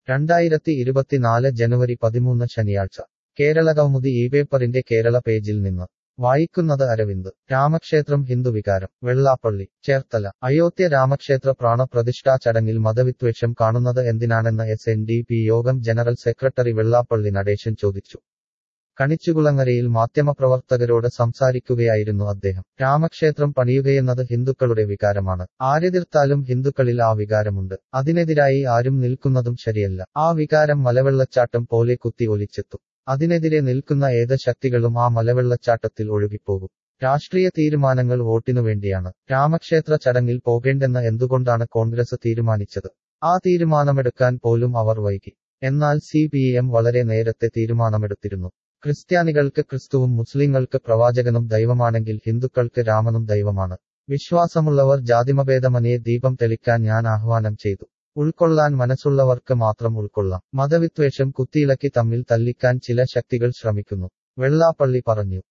രണ്ടായിരത്തി ഇരുപത്തിനാല് ജനുവരി പതിമൂന്ന് ശനിയാഴ്ച കേരളകൗമുദി ഈ പേപ്പറിന്റെ കേരള പേജിൽ നിന്ന് വായിക്കുന്നത് അരവിന്ദ് രാമക്ഷേത്രം ഹിന്ദുവികാരം വെള്ളാപ്പള്ളി ചേർത്തല അയോധ്യ രാമക്ഷേത്ര പ്രാണപ്രതിഷ്ഠാ ചടങ്ങിൽ മതവിദ്വേഷം കാണുന്നത് എന്തിനാണെന്ന് എസ് എൻ ഡി പി യോഗം ജനറൽ സെക്രട്ടറി വെള്ളാപ്പള്ളി നടേശൻ ചോദിച്ചു കണിച്ചുകുളങ്ങരയിൽ മാധ്യമപ്രവർത്തകരോട് സംസാരിക്കുകയായിരുന്നു അദ്ദേഹം രാമക്ഷേത്രം പണിയുകയെന്നത് ഹിന്ദുക്കളുടെ വികാരമാണ് ആരെതിർത്താലും ഹിന്ദുക്കളിൽ ആ വികാരമുണ്ട് അതിനെതിരായി ആരും നിൽക്കുന്നതും ശരിയല്ല ആ വികാരം മലവെള്ളച്ചാട്ടം പോലെ കുത്തി ഒലിച്ചെത്തും അതിനെതിരെ നിൽക്കുന്ന ഏത് ശക്തികളും ആ മലവെള്ളച്ചാട്ടത്തിൽ ഒഴുകിപ്പോകും രാഷ്ട്രീയ തീരുമാനങ്ങൾ വോട്ടിനു വേണ്ടിയാണ് രാമക്ഷേത്ര ചടങ്ങിൽ പോകേണ്ടെന്ന് എന്തുകൊണ്ടാണ് കോൺഗ്രസ് തീരുമാനിച്ചത് ആ തീരുമാനമെടുക്കാൻ പോലും അവർ വൈകി എന്നാൽ സി പി എം വളരെ നേരത്തെ തീരുമാനമെടുത്തിരുന്നു ക്രിസ്ത്യാനികൾക്ക് ക്രിസ്തുവും മുസ്ലിങ്ങൾക്ക് പ്രവാചകനും ദൈവമാണെങ്കിൽ ഹിന്ദുക്കൾക്ക് രാമനും ദൈവമാണ് വിശ്വാസമുള്ളവർ ജാതിമഭേദമനയെ ദീപം തെളിക്കാൻ ഞാൻ ആഹ്വാനം ചെയ്തു ഉൾക്കൊള്ളാൻ മനസ്സുള്ളവർക്ക് മാത്രം ഉൾക്കൊള്ളാം മതവിദ്വേഷം കുത്തിയിളക്കി തമ്മിൽ തല്ലിക്കാൻ ചില ശക്തികൾ ശ്രമിക്കുന്നു വെള്ളാപ്പള്ളി പറഞ്ഞു